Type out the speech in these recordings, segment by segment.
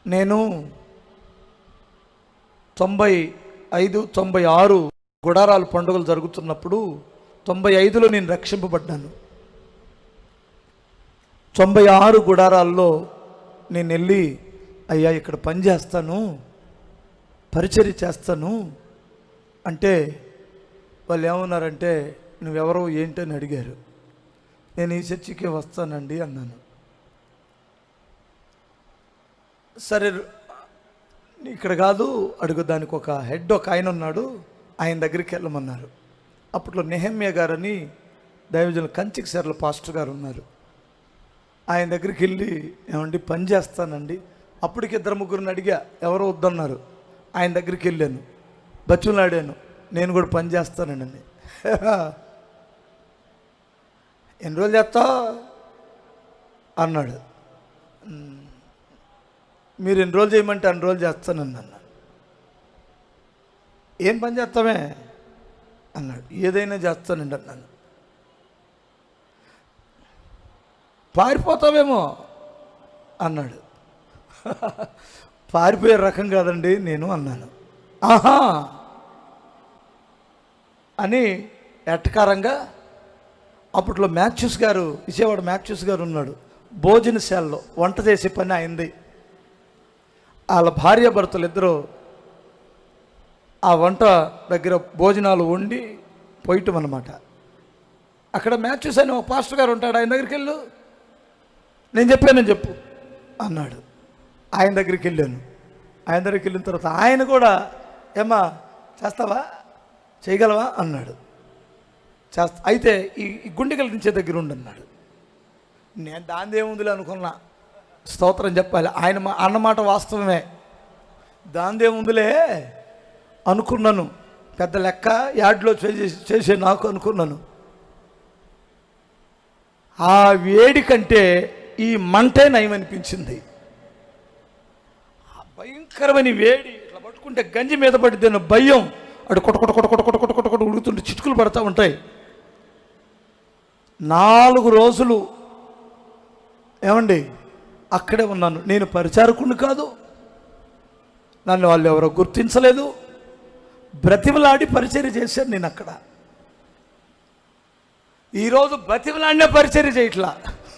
నేను తొంభై ఐదు తొంభై ఆరు గుడారాలు పండుగలు జరుగుతున్నప్పుడు తొంభై ఐదులో నేను రక్షింపబడ్డాను తొంభై ఆరు గుడారాల్లో నేను వెళ్ళి అయ్యా ఇక్కడ పని చేస్తాను పరిచర్య చేస్తాను అంటే వాళ్ళు ఏమన్నారంటే నువ్వెవరో ఏంటని అడిగారు నేను ఈ చర్చికి వస్తానండి అన్నాను సరే ఇక్కడ కాదు అడుగు దానికి ఒక హెడ్ ఒక ఆయన ఉన్నాడు ఆయన దగ్గరికి వెళ్ళమన్నారు అప్పట్లో నెహమ్య గారని దైవజనులు కంచికి సెర్ల పాస్టర్ గారు ఉన్నారు ఆయన దగ్గరికి వెళ్ళి ఏమండి పని చేస్తానండి అప్పటికి ఇద్దరు ముగ్గురిని అడిగా ఎవరో వద్దన్నారు ఆయన దగ్గరికి వెళ్ళాను బచ్చులాడాను నేను కూడా పని చేస్తానండి ఎన్ని రోజులు చేస్తావు అన్నాడు "మ్, మీరు ఎన్ని రోజులు చేయమంటే అన్ని రోజులు చేస్తానండి అన్నాను ఏం పని చేస్తామే అన్నాడు ఏదైనా చేస్తానండి అన్నాను పారిపోతావేమో అన్నాడు పారిపోయే రకం కాదండి నేను అన్నాను ఆహా అని ఎట్టకారంగా అప్పట్లో మ్యాథ్యూస్ గారు విజయవాడ మ్యాథ్యూస్ గారు ఉన్నాడు భోజనశాలలో వంట చేసే పని అయింది వాళ్ళ భార్య భర్తలు ఇద్దరు ఆ వంట దగ్గర భోజనాలు వండి పోయటం అన్నమాట అక్కడ మ్యాథ్యూస్ అని ఒక పాస్టర్ గారు ఉంటాడు ఆయన దగ్గరికి వెళ్ళు నేను చెప్పానని చెప్పు అన్నాడు ఆయన దగ్గరికి వెళ్ళాను ఆయన దగ్గరికి వెళ్ళిన తర్వాత ఆయన కూడా ఏమ్మా చేస్తావా చేయగలవా అన్నాడు చేస్తా అయితే ఈ ఈ గుండె దించే దగ్గర ఉండు అన్నాడు నేను దాని ఏముందిలే అనుకున్నా స్తోత్రం చెప్పాలి ఆయన మా అన్నమాట వాస్తవమే దాందేముందిలే అనుకున్నాను పెద్ద లెక్క యాడ్లో చేసే చేసే నాకు అనుకున్నాను ఆ వేడి కంటే ఈ మంటే నయమనిపించింది ఆ భయంకరమైన వేడి ఇట్లా పట్టుకుంటే గంజి మీద పడితే భయం అటు కొట కొట కొట కొట కొట కొట కొట కొట ఉడుకుతుంటే చిటుకులు పడతా ఉంటాయి నాలుగు రోజులు ఏమండి అక్కడే ఉన్నాను నేను పరిచారకుని కాదు నన్ను వాళ్ళు ఎవరో గుర్తించలేదు బ్రతిమలాడి పరిచర్య చేశాను నేను అక్కడ ఈరోజు బ్రతిమలాడినే పరిచర్య చేయట్లా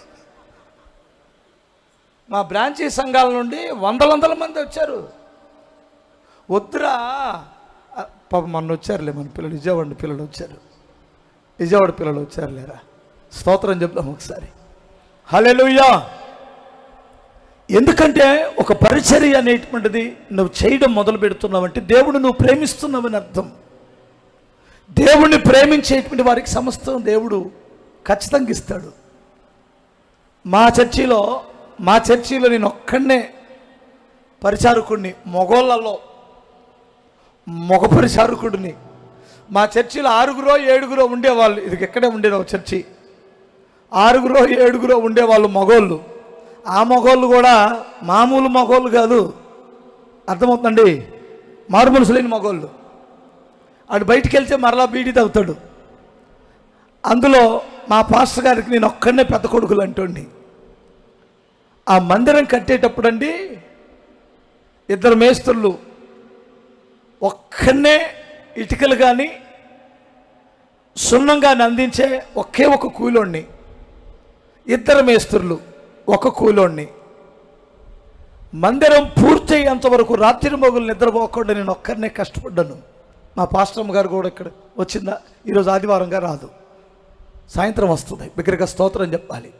మా బ్రాంచీ సంఘాల నుండి వందల వందల మంది వచ్చారు వద్దురా ఆ, పాపం మొన్న వచ్చారులే మన పిల్లలు విజయవాడ పిల్లలు వచ్చారు విజయవాడ పిల్లలు వచ్చారు లేరా స్తోత్రం చెప్దాం ఒకసారి హల్లెలూయా ఎందుకంటే ఒక పరిచర్య అనేటువంటిది నువ్వు చేయడం మొదలు పెడుతున్నావంటే దేవుడు నువ్వు ప్రేమిస్తున్నావని అర్థం దేవుణ్ణి ప్రేమించేటువంటి వారికి సమస్తం దేవుడు ఖచ్చితంగా ఇస్తాడు మా చర్చిలో మా చర్చిలో నేను ఒక్కడనే పరిచారకుడిని మొగోళ్ళలో మగ పరిచారకుడిని మా చర్చిలో ఆరుగురో ఏడుగురో ఉండేవాళ్ళు ఇది ఎక్కడే ఉండేది ఒక చర్చి ఆరుగురో ఏడుగురో ఉండేవాళ్ళు మగోళ్ళు ఆ మగోళ్ళు కూడా మామూలు మగోళ్ళు కాదు అర్థమవుతుందండి మారుమనసు లేని మగోళ్ళు అటు బయటికి వెళ్తే మరలా బీడీ తాగుతాడు అందులో మా పాస్టర్ గారికి నేను ఒక్కడనే పెద్ద కొడుకులు అంటండి ఆ మందిరం కట్టేటప్పుడు అండి ఇద్దరు మేస్త్రులు ఒక్కనే ఇటుకలు కానీ సున్నం కానీ అందించే ఒకే ఒక కూలోణ్ణి ఇద్దరు మేస్త్రులు ఒక కూలోణ్ణి మందిరం పూర్తయ్యేంత వరకు రాత్రి మొగులు నిద్రపోకుండా నేను ఒక్కరినే కష్టపడ్డాను మా పాస్టమ్ గారు కూడా ఇక్కడ వచ్చిందా ఈరోజు ఆదివారంగా రాదు సాయంత్రం వస్తుంది బిగ్గరగా స్తోత్రం చెప్పాలి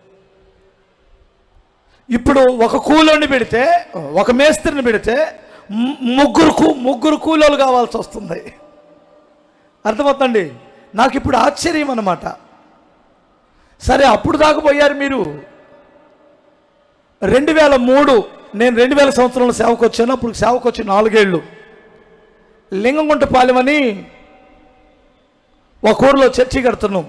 ఇప్పుడు ఒక కూలోని పెడితే ఒక మేస్త్రిని పెడితే ము- ముగ్గురు కూ ముగ్గురు కూలోలు కావాల్సి వస్తుంది అర్థమవుతుందండి నాకు ఇప్పుడు ఆశ్చర్యం అన్నమాట సరే అప్పుడు దాకా పోయారు మీరు రెండు వేల మూడు నేను రెండు వేల సంవత్సరంలో సేవకు వచ్చాను అప్పుడు సేవకు వచ్చి నాలుగేళ్ళు లింగంగుంటపాలెం అని ఒక ఊరిలో చర్చి కడుతున్నాం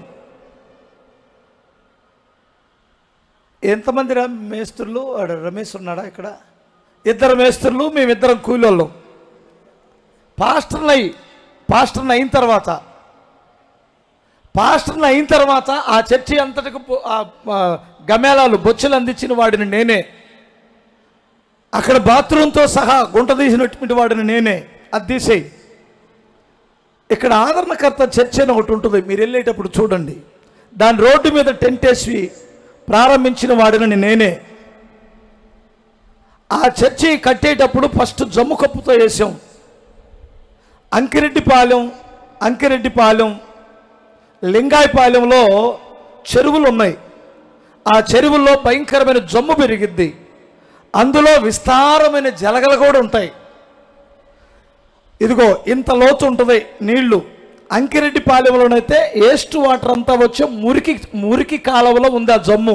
ఎంతమంది రా మేస్త్రులు ఆడ రమేష్ ఉన్నాడా ఇక్కడ ఇద్దరు మేస్త్రులు మేమిద్దరం కూలోళ్ళం పాస్టర్ని అయి పాస్టర్ని అయిన తర్వాత పాస్టర్ని అయిన తర్వాత ఆ చర్చి అంతటికి బొ- ఆ, ఆ, గమేళాలు బొచ్చెలు అందించిన వాడిని నేనే అక్కడ బాత్రూంతో సహా గుంట తీసినటువంటి వాడిని నేనే అది తీసేయి ఇక్కడ ఆదరణకర్త చర్చ్ అని ఒకటి ఉంటుంది మీరు వెళ్ళేటప్పుడు చూడండి దాని రోడ్డు మీద టెంట్ వేసి ప్రారంభించిన వాడిని నేనే ఆ చర్చి కట్టేటప్పుడు ఫస్ట్ జమ్ము కప్పుతో వేసాం అంకిరెడ్డిపాలెం అంకిరెడ్డిపాలెం లింగాయపాలెంలో చెరువులు ఉన్నాయి ఆ చెరువుల్లో భయంకరమైన జమ్ము పెరిగిద్ది అందులో విస్తారమైన జలగలు కూడా ఉంటాయి ఇదిగో ఇంత లోతు ఉంటుంది నీళ్లు అంకిరెడ్డి పాలెంలోనైతే ఏస్ట్ వాటర్ అంతా వచ్చే మురికి మురికి కాలువలో ఉంది ఆ జమ్ము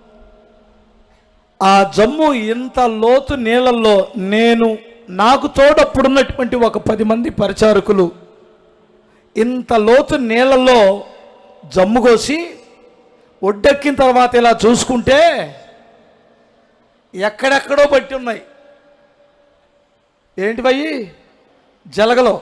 ఆ జమ్ము ఇంత లోతు నీళ్ళల్లో నేను నాకు తోడప్పుడున్నటువంటి ఒక పది మంది పరిచారకులు ఇంత లోతు నీళ్ళల్లో జమ్ము కోసి ఒడ్డెక్కిన తర్వాత ఇలా చూసుకుంటే ఎక్కడెక్కడో బట్టి ఉన్నాయి ఏంటి భయ్యి జలగలో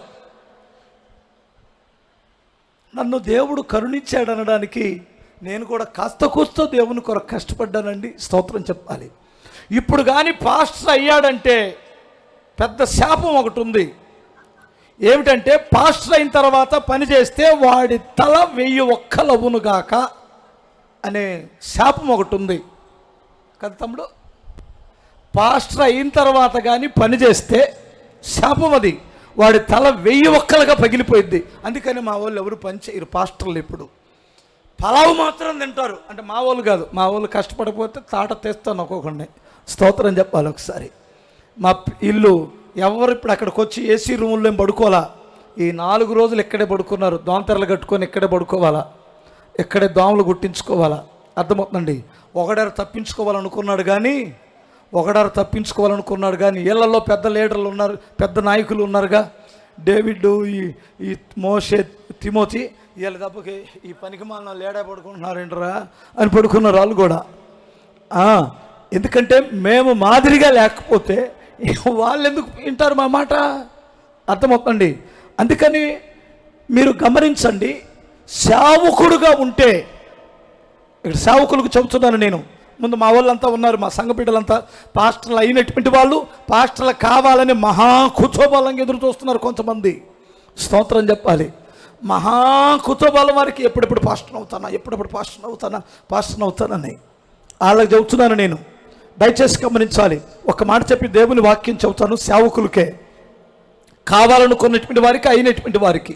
నన్ను దేవుడు కరుణించాడు అనడానికి నేను కూడా కాస్త కూస్తో దేవుని కొరకు కష్టపడ్డానండి స్తోత్రం చెప్పాలి ఇప్పుడు కానీ పాస్టర్ అయ్యాడంటే పెద్ద శాపం ఒకటి ఉంది ఏమిటంటే పాస్టర్ అయిన తర్వాత పని చేస్తే వాడి తల వెయ్యి ఒక్కలవునుగాక అనే శాపం ఒకటి ఉంది కదా తమ్ముడు పాస్టర్ అయిన తర్వాత కానీ పని చేస్తే శాపం అది వాడి తల వెయ్యి ఒక్కలుగా పగిలిపోయింది అందుకని మా వాళ్ళు ఎవరు పని చేయరు పాస్టర్లు ఇప్పుడు పలావు మాత్రం తింటారు అంటే మా వాళ్ళు కాదు మా వాళ్ళు కష్టపడిపోతే తాట తెస్తాను ఒక్కొక్కడిని స్తోత్రం చెప్పాలి ఒకసారి మా పి- ఇల్లు ఎవరు ఇప్పుడు అక్కడికి వచ్చి ఏసీ రూముల్లో పడుకోవాలా ఈ నాలుగు రోజులు ఇక్కడే పడుకున్నారు దోమతెరలు కట్టుకొని ఇక్కడే పడుకోవాలా ఇక్కడే దోమలు గుట్టించుకోవాలా అర్థమవుతుందండి ఒకడారు తప్పించుకోవాలనుకున్నాడు కానీ ఒకడారు తప్పించుకోవాలనుకున్నాడు కానీ ఇళ్లలో పెద్ద లీడర్లు ఉన్నారు పెద్ద నాయకులు ఉన్నారుగా డేవిడ్ ఈ ఈ మోషే తిమోతి వీళ్ళ దెబ్బకి ఈ పనికి మాలిన లేడా పడుకుంటున్నారేంట్రా అని పడుకున్నారు వాళ్ళు కూడా ఆ, ఎందుకంటే మేము మాదిరిగా లేకపోతే వాళ్ళు ఎందుకు వింటారు మా మాట అర్థమవుతండి అందుకని మీరు గమనించండి సేవకుడుగా ఉంటే ఇక్కడ సేవకులకు చెబుతున్నాను నేను ముందు మా వాళ్ళంతా ఉన్నారు మా సంఘ బిడ్డలంతా పాస్టర్లు అయినటువంటి వాళ్ళు పాస్టర్లు కావాలని మహా కుతోబలంగా ఎదురు చూస్తున్నారు కొంతమంది స్తోత్రం చెప్పాలి మహా కుతోబలం వారికి ఎప్పుడెప్పుడు పాస్టర్ అవుతానా ఎప్పుడెప్పుడు పాస్టర్ అవుతానా పాస్టర్ అవుతానని వాళ్ళకి చెబుతున్నాను నేను దయచేసి గమనించాలి ఒక మాట చెప్పి దేవుని వాక్యం చెబుతాను సేవకులకే కావాలనుకున్నటువంటి వారికి అయినటువంటి వారికి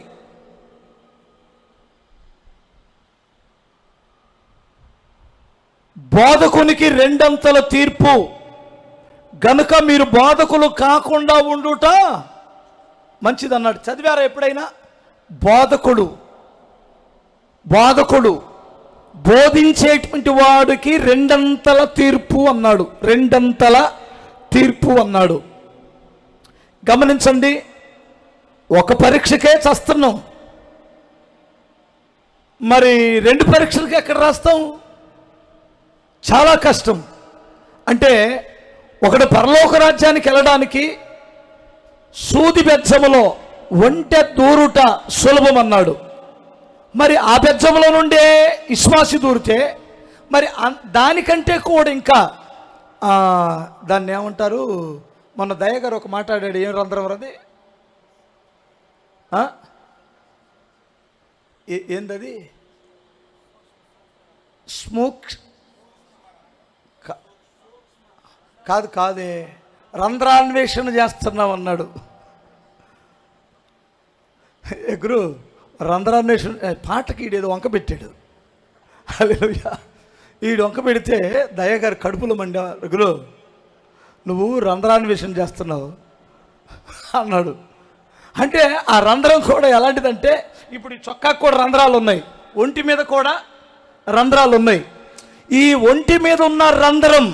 బోధకునికి రెండంతల తీర్పు గనుక మీరు బోధకులు కాకుండా ఉండుట మంచిది అన్నాడు చదివారా ఎప్పుడైనా బోధకుడు బోధకుడు బోధించేటువంటి వాడికి రెండంతల తీర్పు అన్నాడు రెండంతల తీర్పు అన్నాడు గమనించండి ఒక పరీక్షకే చస్తున్నాం మరి రెండు పరీక్షలకి ఎక్కడ రాస్తాం చాలా కష్టం అంటే ఒకడు పరలోక రాజ్యానికి వెళ్ళడానికి సూది బెజ్జములో ఒంటె దూరుట సులభం అన్నాడు మరి ఆ బెజ్జములో నుండే ఇస్మాసి దూరితే మరి అన్- దానికంటే కూడా ఇంకా ఆ, దాన్ని ఏమంటారు మొన్న దయ గారు ఒక మాట్లాడాడు ఏం రంధ్రం అది ఆ? ఏ- ఏందది స్మోక్ కా- కాదు కాదే రంధ్రాన్వేషణ చేస్తున్నాం అన్నాడు ఏ గురు రంధ్రాన్వేషణ ఏ, పాటకి ఈడేదో వంక పెట్టాడు హల్లెలూయా ఈడు వంక పెడితే దయగారు కడుపులో మండ గురు నువ్వు రంధ్రాన్వేషణ చేస్తున్నావు అన్నాడు అంటే ఆ రంధ్రం కూడా ఎలాంటిదంటే ఇప్పుడు ఈ చొక్కాకు కూడా రంధ్రాలు ఉన్నాయి ఒంటి మీద కూడా రంధ్రాలు ఉన్నాయి ఈ ఒంటి మీద ఉన్న రంధ్రం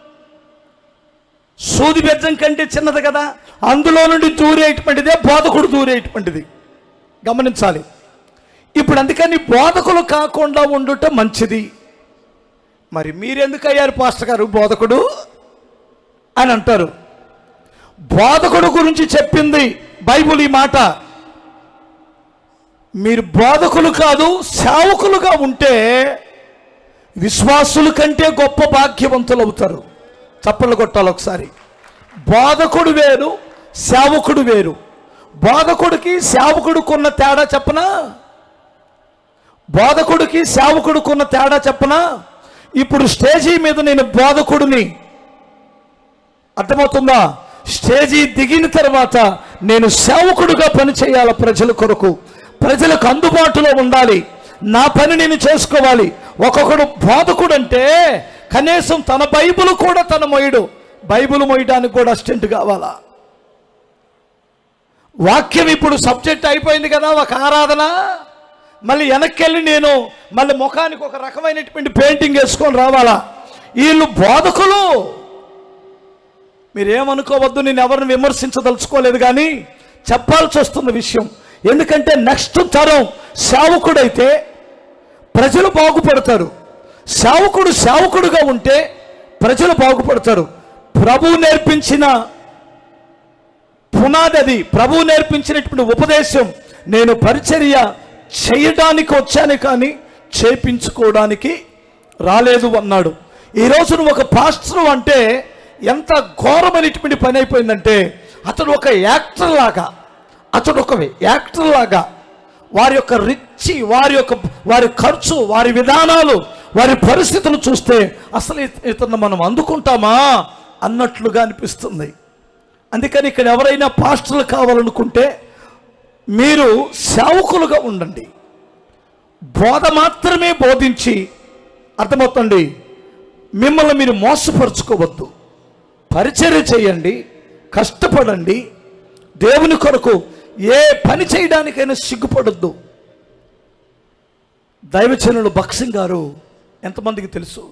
సూది బెజ్జం కంటే చిన్నది కదా అందులో నుండి దూరేటువంటిదే బోధకుడు దూరేటువంటిది గమనించాలి ఇప్పుడు అందుకని బోధకులు కాకుండా ఉండుట మంచిది మరి మీరెందుకు అయ్యారు పాస్టర్ గారు బోధకుడు అని అంటారు బోధకుడు గురించి చెప్పింది బైబుల్ ఈ మాట మీరు బోధకులు కాదు సేవకులుగా ఉంటే విశ్వాసుల కంటే గొప్ప భాగ్యవంతులు అవుతారు చప్పట్లు కొట్టాలి ఒకసారి బోధకుడు వేరు సేవకుడు వేరు బోధకుడికి సేవకుడికున్న తేడా చెప్పనా బోధకుడికి సేవకుడికున్న తేడా చెప్పనా ఇప్పుడు స్టేజీ మీద నేను బోధకుడిని అర్థమవుతుందా స్టేజీ దిగిన తర్వాత నేను సేవకుడుగా పనిచేయాలి ప్రజల కొరకు ప్రజలకు అందుబాటులో ఉండాలి నా పని నేను చేసుకోవాలి ఒక్కొక్కడు బోధకుడు అంటే కనీసం తన బైబిల్ కూడా తన మొయ్యడు బైబిల్ మొయ్యడానికి కూడా అసిస్టెంట్ కావాలా వాక్యం ఇప్పుడు సబ్జెక్ట్ అయిపోయింది కదా ఒక ఆరాధన మళ్ళీ వెనక్కి వెళ్ళి నేను మళ్ళీ ముఖానికి ఒక రకమైనటువంటి పెయింటింగ్ వేసుకొని రావాలా వీళ్ళు బోధకులు మీరేమనుకోవద్దు నేను ఎవరిని విమర్శించదలుచుకోలేదు కానీ చెప్పాల్సి వస్తున్న విషయం ఎందుకంటే నెక్స్ట్ తరం సేవకుడైతే ప్రజలు బాగుపడతారు సేవకుడు సేవకుడుగా ఉంటే ప్రజలు బాగుపడతారు ప్రభు నేర్పించిన పునాది అది ప్రభు నేర్పించినటువంటి ఉపదేశం నేను పరిచర్య చేయడానికి వచ్చాను కానీ చేపించుకోవడానికి రాలేదు అన్నాడు ఈ రోజు నువ్వు ఒక పాస్టర్ అంటే ఎంత ఘోరమైనటువంటి పని అయిపోయిందంటే అతడు ఒక యాక్టర్ లాగా అతడు ఒక యాక్టర్ లాగా వారి యొక్క రిచ్చి వారి యొక్క వారి ఖర్చు వారి విధానాలు వారి పరిస్థితులు చూస్తే అసలు ఇత- ఇతన్ని మనం అందుకుంటామా అన్నట్లుగా అనిపిస్తుంది అందుకని ఇక్కడ ఎవరైనా పాస్టర్లు కావాలనుకుంటే మీరు సేవకులుగా ఉండండి బోధ మాత్రమే బోధించి అర్థమవుతుంది మిమ్మల్ని మీరు మోసపరుచుకోవద్దు పరిచర్య చేయండి కష్టపడండి దేవుని కొరకు ఏ పని చేయడానికైనా సిగ్గుపడొద్దు దైవచనులు భక్సింగ్ గారు ఎంతమందికి తెలుసు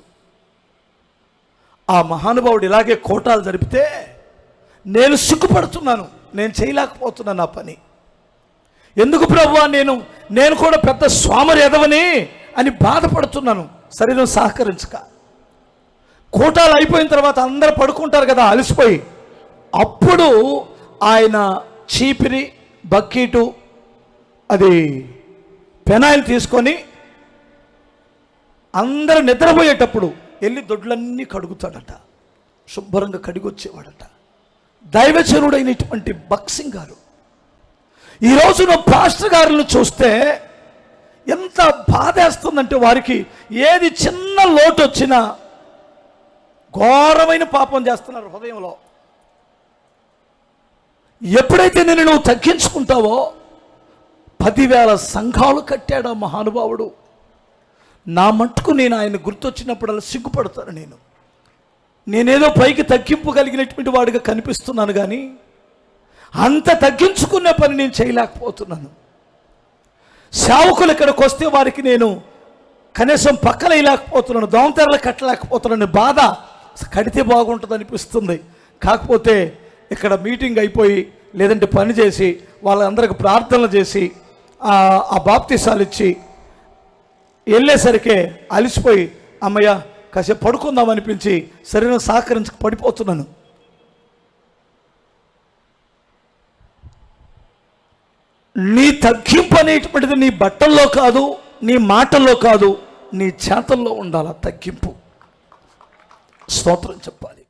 ఆ మహానుభావుడు ఇలాగే కోటాలు జరిపితే నేను సిగ్గుపడుతున్నాను నేను చేయలేకపోతున్నాను ఆ పని ఎందుకు ప్రభువా నేను నేను కూడా పెద్ద స్వామరి ఎదవని అని బాధపడుతున్నాను శరీరం సహకరించక కోటాలు అయిపోయిన తర్వాత అందరూ పడుకుంటారు కదా అలసిపోయి అప్పుడు ఆయన చీపిరి బక్కీటు అది పెనాయిల్ తీసుకొని అందరూ నిద్రపోయేటప్పుడు వెళ్ళి దొడ్లన్నీ కడుగుతాడట శుభ్రంగా కడిగొచ్చేవాడట దైవచనుడైనటువంటి బక్సింగ్ గారు ఈ రోజున పాస్టర్ గారులను చూస్తే ఎంత బాధేస్తుందంటే వారికి ఏది చిన్న లోటు వచ్చినా ఘోరమైన పాపం చేస్తున్నారు హృదయంలో ఎప్పుడైతే నేను నువ్వు తగ్గించుకుంటావో పదివేల సంఘాలు కట్టాడు ఆ మహానుభావుడు నా మట్టుకు నేను ఆయన గుర్తొచ్చినప్పుడల్లా సిగ్గుపడతాను నేను నేనేదో పైకి తగ్గింపు కలిగినటువంటి వాడిగా కనిపిస్తున్నాను కానీ అంత తగ్గించుకునే పని నేను చేయలేకపోతున్నాను సేవకులు ఇక్కడికి వస్తే వారికి నేను కనీసం పక్కన వేయలేకపోతున్నాను దోమతెరలు కట్టలేకపోతున్నాను బాధ అసలు కడితే బాగుంటుంది అనిపిస్తుంది కాకపోతే ఇక్కడ మీటింగ్ అయిపోయి లేదంటే పని చేసి వాళ్ళందరికి ప్రార్థనలు చేసి ఆ ఆ బాప్తిసాలు ఇచ్చి వెళ్ళేసరికి అలిసిపోయి అమ్మయ్య కాసేపు పడుకుందాం అనిపించి శరీరం సహకరించక పడిపోతున్నాను నీ తగ్గింపు అనేటువంటిది నీ బట్టల్లో కాదు నీ మాటల్లో కాదు నీ చేతల్లో ఉండాలి ఆ తగ్గింపు స్తోత్రం చెప్పాలి